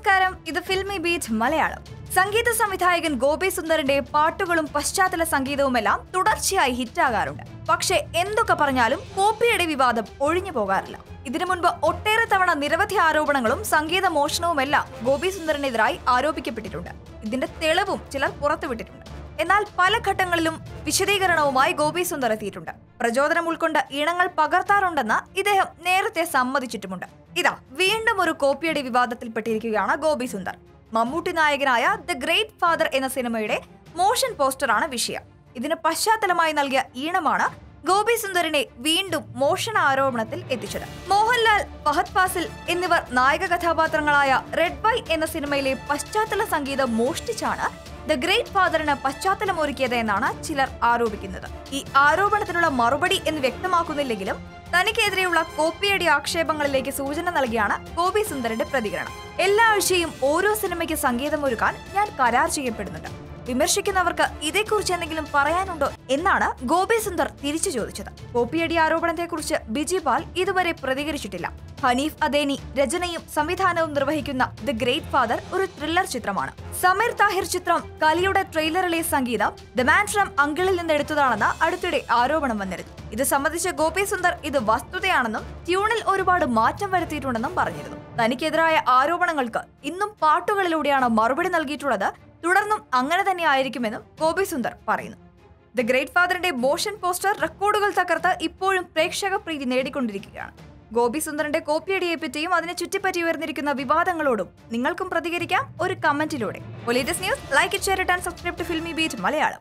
നമസ്കാരം ഇത് filmy Beat Malayalam സംഗീത സംവിധായകൻ ഗോപി സുന്ദറിന്റെ പാട്ടുകളും പശ്ചാത്തല സംഗീതവുമെല്ലാം തുടർച്ചയായി ഹിറ്റാകാറുണ്ട് പക്ഷേ എന്തൊക്കെ പറഞ്ഞാലും കോപ്പിയുടെ വിവാദം ഒഴിഞ്ഞു പോകാറില്ല ഇതിനു മുൻപ് ഒട്ടേറെ തവണ നിരവധി ആരോപണങ്ങളും സംഗീത മോഷണവുമെല്ലാം ഗോപി സുന്ദറിനെതിരായി ആരോപിക്കപ്പെട്ടിട്ടുണ്ട് ഇതിന്റെ തെളിവും ചിലർ പുറത്തുവിട്ടിട്ടുണ്ട് എന്നാൽ പല ഘട്ടങ്ങളിലും വിശദീകരണവുമായി ഗോപി സുന്ദർ എത്തിയിട്ടുണ്ട് പ്രചോദനം ഉൾക്കൊണ്ട് ഈണങ്ങൾ പകർത്താറുണ്ടെന്ന് ഇദ്ദേഹം നേരത്തെ സമ്മതിച്ചിട്ടുമുണ്ട് ഇതാ വീണ്ടും ഒരു കോപ്പിയടി വിവാദത്തിൽപ്പെട്ടിരിക്കുകയാണ് ഗോപി സുന്ദർ മമ്മൂട്ടി നായകനായ ദ ഗ്രേറ്റ് ഫാദർ എന്ന സിനിമയുടെ മോഷൻ പോസ്റ്ററാണ് വിഷയം ഇതിന് പശ്ചാത്തലമായി നൽകിയ ഈണമാണ് ഗോപി സുന്ദറിനെ വീണ്ടും മോഷണ ആരോപണത്തിൽ എത്തിച്ചത് മോഹൻലാൽ ഫഹദ് ഫാസിൽ എന്നിവർ നായക കഥാപാത്രങ്ങളായ റെഡ് ബൈ എന്ന സിനിമയിലെ പശ്ചാത്തല സംഗീതം മോഷ്ടിച്ചാണ് ദ ഗ്രേറ്റ് ഫാദറിന് പശ്ചാത്തലമൊരുക്കിയത് എന്നാണ് ചിലർ ആരോപിക്കുന്നത് ഈ ആരോപണത്തിനുള്ള മറുപടി എന്ന് വ്യക്തമാക്കുന്നില്ലെങ്കിലും തനിക്കെതിരെയുള്ള കോപ്പിയടി ആക്ഷേപങ്ങളിലേക്ക് സൂചന നൽകിയാണ് ഗോപി സുന്ദറിന്റെ പ്രതികരണം എല്ലാ ആഴ്ചയും ഓരോ സിനിമയ്ക്ക് സംഗീതമൊരുക്കാൻ ഞാൻ കരാർ ചെയ്യപ്പെടുന്നുണ്ട് വിമർശിക്കുന്നവർക്ക് ഇതേക്കുറിച്ച് എന്തെങ്കിലും പറയാനുണ്ടോ എന്നാണ് ഗോപി സുന്ദർ തിരിച്ചു ചോദിച്ചത് കോപ്പിയടി ആരോപണത്തെക്കുറിച്ച് ബിജി പാൽ ഇതുവരെ പ്രതികരിച്ചിട്ടില്ല ഹനീഫ് അദേനി രചനയും സംവിധാനവും നിർവഹിക്കുന്ന ദി ഗ്രേറ്റ് ഫാദർ ഒരു ത്രില്ലർ ചിത്രമാണ് സമീർ താഹിർ ചിത്രം കലിയുടെ ട്രെയിലറിലെ സംഗീതം ദ മാൻ ഫ്രം അങ്കിളിൽ നിന്ന് എടുത്തതാണെന്ന് അടുത്തിടെ ആരോപണം വന്നിരുന്നു ഇത് സംബന്ധിച്ച് ഗോപി സുന്ദർ ഇത് വസ്തുതയാണെന്നും ട്യൂണിൽ ഒരുപാട് മാറ്റം വരുത്തിയിട്ടുണ്ടെന്നും പറഞ്ഞിരുന്നു തനിക്കെതിരായ ആരോപണങ്ങൾക്ക് ഇന്നും പാട്ടുകളിലൂടെയാണ് മറുപടി നൽകിയിട്ടുള്ളത് തുടർന്നും അങ്ങനെ തന്നെ ആയിരിക്കുമെന്നും ഗോപി സുന്ദർ പറയുന്നു ദ ഗ്രേറ്റ് ഫാദറിന്റെ മോഷൻ പോസ്റ്റർ റെക്കോർഡുകൾ തകർത്ത് ഇപ്പോഴും പ്രേക്ഷക പ്രീതി നേടിക്കൊണ്ടിരിക്കുകയാണ് ഗോപി സുന്ദറിന്റെ കോപ്പിയടിയെ പറ്റിയും അതിനെ ചുറ്റിപ്പറ്റി ഉയർന്നിരിക്കുന്ന വിവാദങ്ങളോടും നിങ്ങൾക്കും പ്രതികരിക്കാം ഒരു കമന്റിലൂടെ latest news like it share it and subscribe to Filmi Beat Malayalam